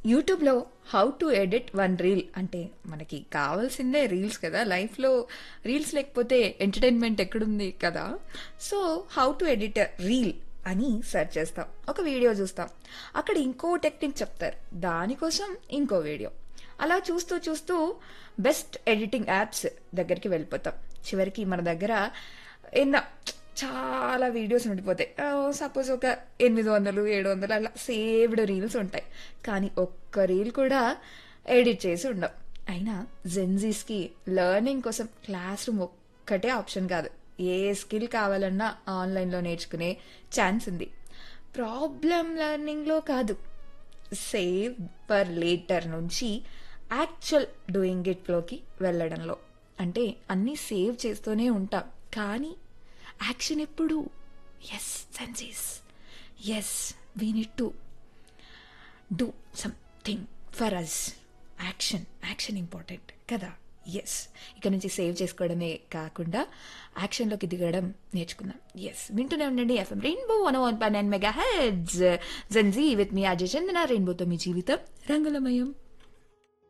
యూట్యూబ్లో how to edit one reel అంటే మనకి కావాల్సిందే రీల్స్ కదా లైఫ్లో రీల్స్ లేకపోతే ఎంటర్టైన్మెంట్ ఎక్కడుంది కదా so how to edit reel అని సెర్చ్ చేస్తాం ఒక వీడియో చూస్తాం అక్కడ ఇంకో టెక్నిక్ చెప్తారు దానికోసం ఇంకో వీడియో అలా చూస్తూ చూస్తూ బెస్ట్ ఎడిటింగ్ యాప్స్ దగ్గరికి వెళ్ళిపోతాం చివరికి మన దగ్గర ఎన్న చాలా వీడియోస్ ఉండిపోతాయి సపోజ్ ఒక ఎనిమిది వందలు ఏడు వందలు అలా సేవ్డ్ రీల్స్ ఉంటాయి కానీ ఒక్క రీల్ కూడా ఎడిట్ చేసి ఉండవు అయినా జెన్జీస్కి లెర్నింగ్ కోసం క్లాస్ రూమ్ ఒక్కటే ఆప్షన్ కాదు ఏ స్కిల్ కావాలన్నా ఆన్లైన్లో నేర్చుకునే ఛాన్స్ ఉంది ప్రాబ్లం లెర్నింగ్లో కాదు సేవ్ ఫర్ లేటర్ నుంచి యాక్చువల్ డూయింగ్ ఇట్లోకి వెళ్ళడంలో అంటే అన్నీ సేవ్ చేస్తూనే ఉంటాం కానీ యాక్షన్ ఎప్పుడు ఎస్ సెన్సీస్ yes we need to do something for us action action important కదా ఎస్ ఇక్కడ నుంచి సేవ్ చేసుకోవడమే కాకుండా యాక్షన్లోకి దిగడం నేర్చుకుందాం ఎస్ వింటూనే ఉండండి ఎఫ్ఎం రెయిన్బో వన్ వన్ పై nine mega heads Gen Z with మీ అజయ్ చందన రెయిన్బోతో మీ జీవితం రంగులమయం